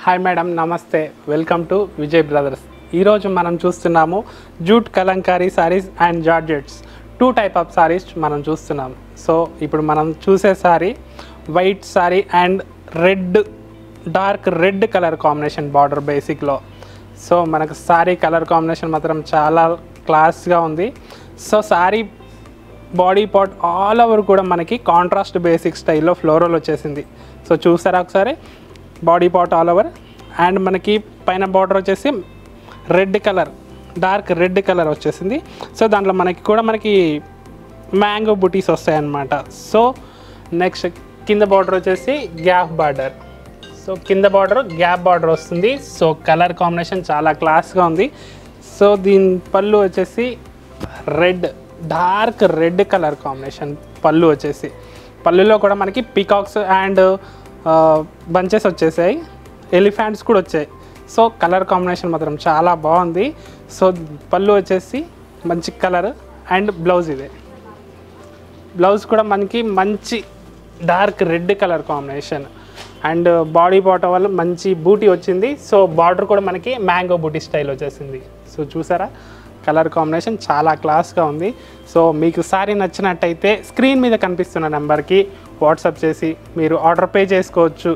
hi madam నమస్తే welcome to Vijay brothers ఈరోజు మనం చూస్తున్నాము jute kalamkari saris and georgettes two type of saris మనం చూస్తున్నాం సో ఇప్పుడు మనం చూసే sari white sari and red dark red colour combination border బేసిక్లో సో మనకు సారీ కలర్ కాంబినేషన్ మాత్రం చాలా క్లాస్గా ఉంది so sari body part all over కూడా మనకి కాంట్రాస్ట్ బేసిక్ స్టైల్లో ఫ్లోరల్ వచ్చేసింది సో చూసారా ఒకసారి body part all over and మనకి పైన బార్డర్ వచ్చేసి red colour dark red colour వచ్చేసింది సో దాంట్లో మనకి కూడా మనకి మ్యాంగో బుటీస్ వస్తాయి అన్నమాట సో నెక్స్ట్ కింద బార్డర్ వచ్చేసి గ్యాప్ బార్డర్ సో కింద బార్డర్ గ్యాప్ బార్డర్ వస్తుంది సో కలర్ కాంబినేషన్ చాలా క్లాస్గా ఉంది సో దీని పళ్ళు వచ్చేసి red dark red colour combination pallu వచ్చేసి పళ్ళులో కూడా మనకి పీకాక్స్ అండ్ బంచెస్ వచ్చేసాయి ఎలిఫెంట్స్ కూడా వచ్చాయి సో కలర్ కాంబినేషన్ మాత్రం చాలా బాగుంది సో పళ్ళు వచ్చేసి మంచి కలర్ అండ్ బ్లౌజ్ ఇదే బ్లౌజ్ కూడా మనకి మంచి dark red colour combination and body part వల్ల మంచి బూటీ వచ్చింది సో బార్డర్ కూడా మనకి మ్యాంగో బూటీ స్టైల్ వచ్చేసింది సో చూసారా కలర్ కాంబినేషన్ చాలా క్లాస్గా ఉంది సో మీకు సారీ నచ్చినట్టయితే స్క్రీన్ మీద కనిపిస్తున్న నెంబర్కి వాట్సాప్ చేసి మీరు ఆర్డర్ పే చేసుకోవచ్చు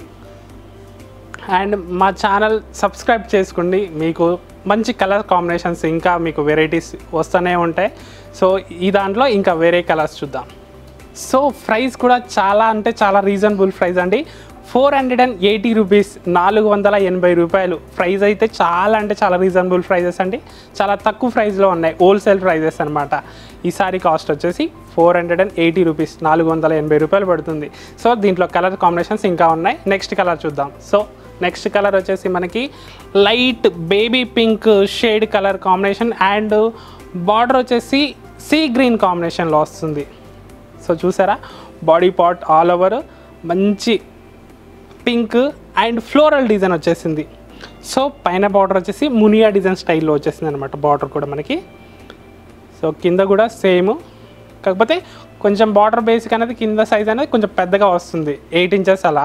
అండ్ మా ఛానల్ సబ్స్క్రైబ్ చేసుకోండి మీకు మంచి కలర్ కాంబినేషన్స్ ఇంకా మీకు వెరైటీస్ వస్తూనే ఉంటాయి సో ఈ దాంట్లో ఇంకా వేరే కలర్స్ చూద్దాం సో ప్రైస్ కూడా చాలా అంటే చాలా రీజనబుల్ ప్రైస్ అండి four hundred and eighty rupees నాలుగు వందల ఎనభై రూపాయలు ప్రైస్ అయితే చాలా అంటే చాలా రీజనబుల్ ప్రైజెస్ అండి చాలా తక్కువ ప్రైస్లో ఉన్నాయి హోల్సేల్ ప్రైజెస్ అనమాట ఈ సారీ కాస్ట్ వచ్చేసి four hundred and eighty rupees నాలుగు వందల ఎనభై రూపాయలు పడుతుంది సో దీంట్లో కలర్ కాంబినేషన్స్ ఇంకా ఉన్నాయి నెక్స్ట్ కలర్ చూద్దాం సో నెక్స్ట్ కలర్ వచ్చేసి మనకి light baby pink shade colour combination and border వచ్చేసి సీ గ్రీన్ కాంబినేషన్లో వస్తుంది సో చూసారా బాడీ పార్ట్ ఆల్ ఓవర్ మంచి పింక్ అండ్ ఫ్లోరల్ డిజైన్ వచ్చేసింది సో పైన బార్డర్ వచ్చేసి మునియా డిజైన్ స్టైల్లో వచ్చేసింది అనమాట బార్డర్ కూడా మనకి సో కింద కూడా సేమ్ కాకపోతే కొంచెం బార్డర్ బేసిక్ అనేది కింద సైజ్ అనేది కొంచెం పెద్దగా వస్తుంది ఎయిట్ ఇంచెస్ అలా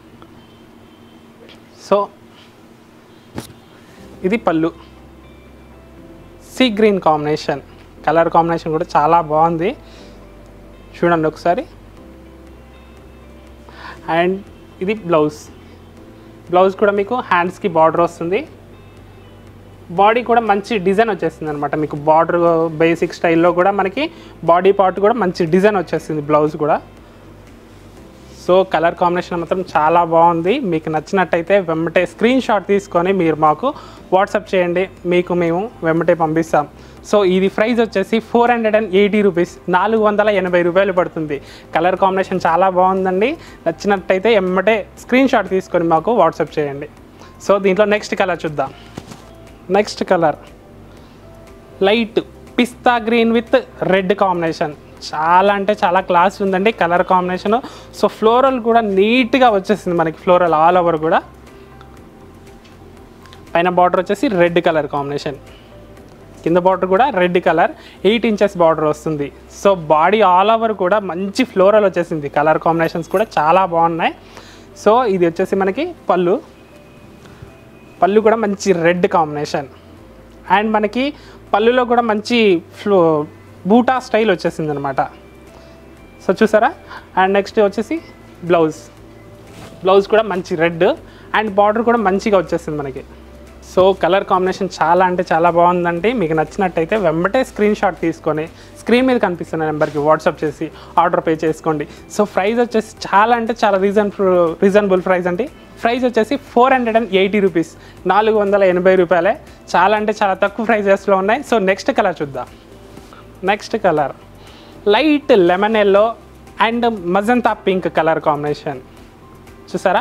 సో ఇది pallu sea green combination colour combination కూడా చాలా బాగుంది చూడండి ఒకసారి అండ్ ఇది బ్లౌజ్ బ్లౌజ్ కూడా మీకు హ్యాండ్స్కి బార్డర్ వస్తుంది బాడీ కూడా మంచి డిజైన్ వచ్చేసింది అనమాట మీకు బార్డర్ బేసిక్ స్టైల్లో కూడా మనకి బాడీ పార్ట్ కూడా మంచి డిజైన్ వచ్చేసింది బ్లౌజ్ కూడా సో కలర్ కాంబినేషన్ మాత్రం చాలా బాగుంది మీకు నచ్చినట్టయితే వెంబటే స్క్రీన్ షాట్ తీసుకొని మీరు మాకు వాట్సాప్ చేయండి మీకు మేము వెంబటే పంపిస్తాం సో ఇది ప్రైస్ వచ్చేసి four hundred and eighty rupees నాలుగు వందల ఎనభై రూపాయలు పడుతుంది కలర్ కాంబినేషన్ చాలా బాగుందండి నచ్చినట్టయితే వెంబటే స్క్రీన్ షాట్ తీసుకొని మాకు వాట్సాప్ చేయండి సో దీంట్లో నెక్స్ట్ కలర్ చూద్దాం next colour light pista green with red combination చాలా అంటే చాలా క్లాస్ ఉందండి కలర్ కాంబినేషన్ సో ఫ్లోరల్ కూడా నీట్గా వచ్చేసింది మనకి ఫ్లోరల్ ఆల్ ఓవర్ కూడా పైన బార్డర్ వచ్చేసి రెడ్ కలర్ కాంబినేషన్ కింద బార్డర్ కూడా red colour eight inches border వస్తుంది సో బాడీ ఆల్ ఓవర్ కూడా మంచి ఫ్లోరల్ వచ్చేసింది కలర్ కాంబినేషన్స్ కూడా చాలా బాగున్నాయి సో ఇది వచ్చేసి మనకి పళ్ళు పళ్ళు కూడా మంచి రెడ్ కాంబినేషన్ అండ్ మనకి పళ్ళులో కూడా మంచి ఫ్లో బూటా స్టైల్ వచ్చేసింది అనమాట సో చూసారా అండ్ నెక్స్ట్ వచ్చేసి బ్లౌజ్ బ్లౌజ్ కూడా మంచి రెడ్ అండ్ బార్డర్ కూడా మంచిగా వచ్చేసింది మనకి సో కలర్ కాంబినేషన్ చాలా అంటే చాలా బాగుందండి మీకు నచ్చినట్టయితే వెంబటే స్క్రీన్ షాట్ తీసుకొని స్క్రీన్ మీద కనిపిస్తున్న నెంబర్కి వాట్సాప్ చేసి ఆర్డర్ పే చేసుకోండి సో ప్రైస్ వచ్చేసి చాలా అంటే చాలా రీజన్ రీజనబుల్ ప్రైస్ అండి ప్రైస్ వచ్చేసి four hundred and eighty rupees నాలుగు వందల ఎనభై రూపాయలే చాలా అంటే చాలా తక్కువ ప్రైజెస్లో ఉన్నాయి సో నెక్స్ట్ కలర్ చూద్దాం next colour light lemon yellow and magenta pink colour combination చూసారా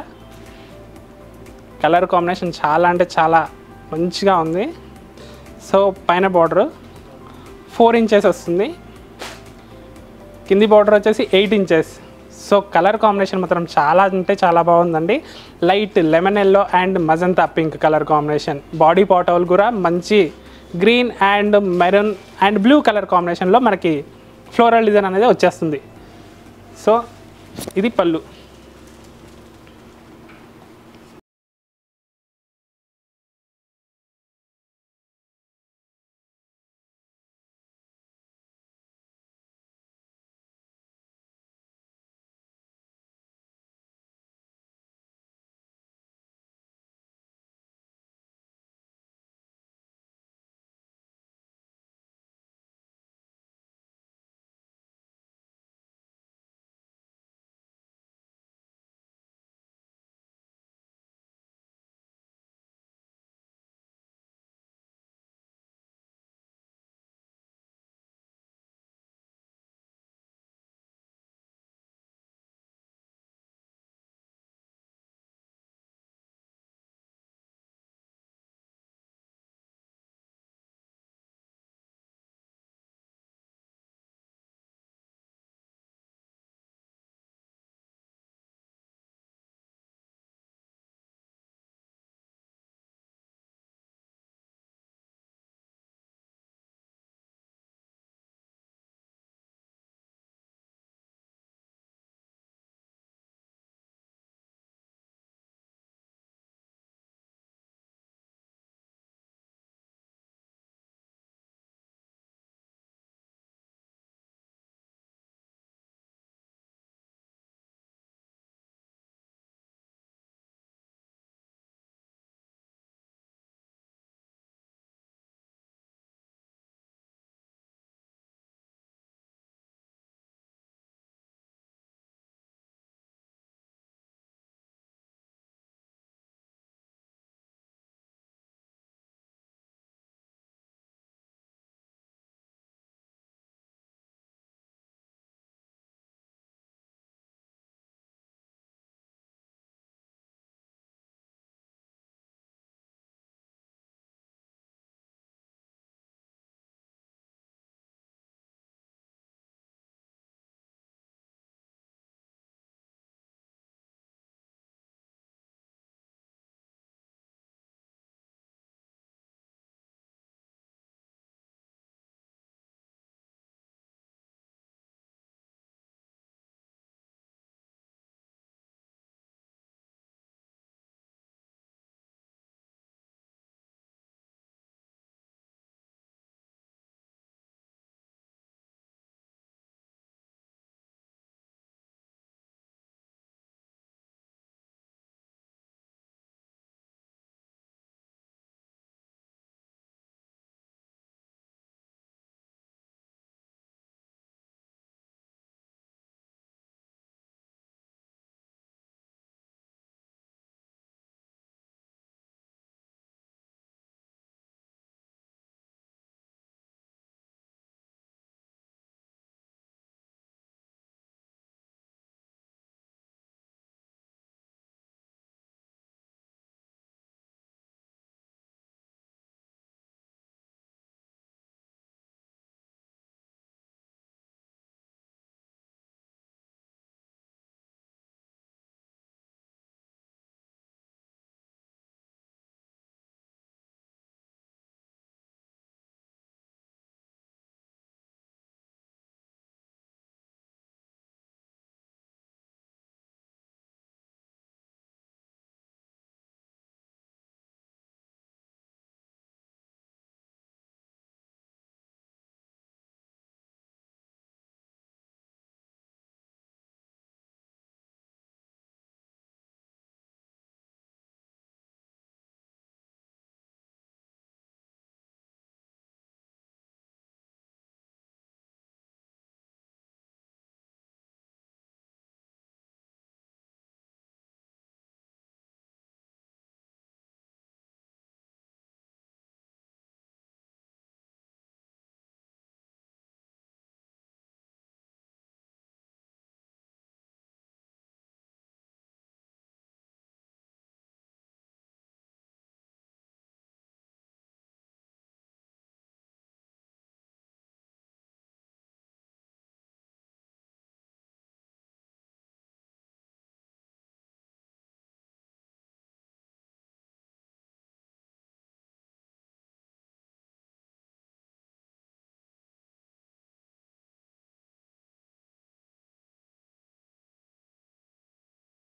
కలర్ కాంబినేషన్ చాలా అంటే చాలా మంచిగా ఉంది సో పైన బార్డర్ ఫోర్ ఇంచెస్ వస్తుంది కింది బార్డర్ వచ్చేసి eight inches so colour combination మాత్రం చాలా అంటే చాలా బాగుందండి light lemon yellow and magenta pink colour combination body పాటోల్ కూడా మంచి green and maroon and blue colour కాంబినేషన్లో మనకి ఫ్లోరల్ డిజైన్ అనేది వచ్చేస్తుంది సో ఇది పళ్ళు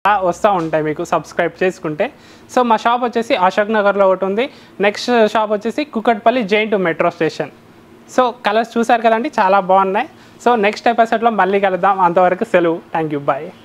వస్తూ ఉంటాయి మీకు సబ్స్క్రైబ్ చేసుకుంటే సో మా షాప్ వచ్చేసి అశోక్ నగర్లో ఒకటి ఉంది నెక్స్ట్ షాప్ వచ్చేసి Kukatpally JNTU metro station so colours చూసారు కదండి చాలా బాగున్నాయి సో నెక్స్ట్ ఎపిసోడ్లో మళ్ళీ కలుద్దాం అంతవరకు సెలవు థ్యాంక్ యూ బాయ్